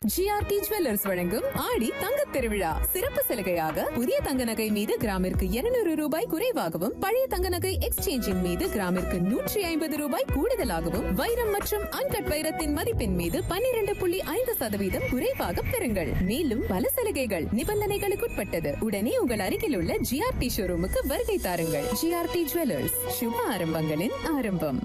GRT jewellers வழங்கும் ஆடி தங்கத் திருவிழா சிறப்பு சலுகையாக புதிய தங்க நகை மீது கிராமிற்கு 200 ரூபாய் குறைவாகவும் பழைய தங்க நகை எக்ஸ்சேஞ்சின் மீது கிராமிற்கு நூற்றி ஐம்பது ரூபாய் கூடுதலாகவும் வைரம் மற்றும் அன்கட் வைரத்தின் மதிப்பின் மீது 12.5% புள்ளி ஐந்து சதவீதம் குறைவாக பெறுங்கள் மேலும் பல சலுகைகள் நிபந்தனைகளுக்குட்பட்டது உடனே உங்கள் அருகில் உள்ள ஜிஆர்டி ஷோரூமுக்கு வருகை தாருங்கள் ஜிஆர்டி ஜுவல்லர்ஸ் சுப ஆரம்பங்களின் ஆரம்பம்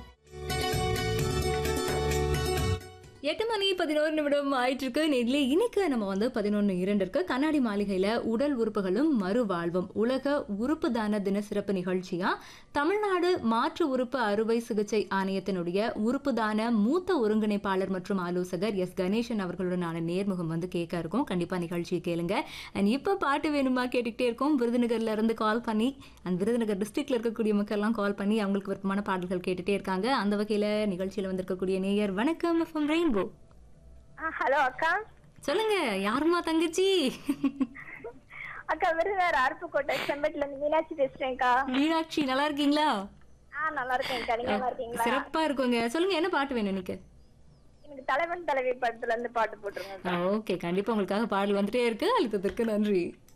எட்டு மணி பதினோரு நிமிடம் ஆயிட்டு இருக்கு நெட்லி இன்னைக்கு நம்ம வந்து பதினொன்று இரண்டிற்கு கண்ணாடி மாளிகையில உடல் உறுப்புகளும் மறுவாழ்வும் உலக உறுப்பு தான தின சிறப்பு நிகழ்ச்சியா தமிழ்நாடு மாற்று உறுப்பு அறுவை சிகிச்சை ஆணையத்தினுடைய உறுப்பு தான மூத்த ஒருங்கிணைப்பாளர் மற்றும் ஆலோசகர் எஸ் கணேசன் அவர்களுடனான நேர்முகம் வந்து கேட்க இருக்கோம் கண்டிப்பா நிகழ்ச்சியை கேளுங்க அண்ட் இப்போ பாட்டு வேணுமா கேட்டுக்கிட்டே இருக்கோம் விருதுநகர்ல இருந்து கால் பண்ணி அந்த விருதுநகர் டிஸ்ட்ரிக்ட்ல இருக்கக்கூடிய மக்கள் எல்லாம் கால் பண்ணி அவங்களுக்கு விருப்பமான பாடல்கள் கேட்டுட்டே இருக்காங்க அந்த வகையில நிகழ்ச்சியில வந்திருக்கக்கூடிய நேயர் வணக்கம் எஃப்எம் ரெயின்போ ஹலோ அக்கா சொல்லுங்க யாருமா தங்கச்சி அக்கா விருதுநகர் அருப்புக்கோட்டை செம்பட்டில இருந்து மீனாட்சி பேசுறேன்க்கா மீனாட்சி நல்லா இருக்கீங்களா ஆ நல்லா இருக்கேன்க்கா நீங்க நல்லா இருக்கீங்களா சிறப்பா இருக்குங்க சொல்லுங்க என்ன பாட்டு வேணும் இன்னைக்கு எனக்கு தலைவன் தலைவி படத்துல இருந்து பாட்டு போட்டுருங்க ஓகே கண்டிப்பா உங்களுக்காக பாடல் வந்துட்டே இருக்கு அழுத்தத்திற்கு நன்றி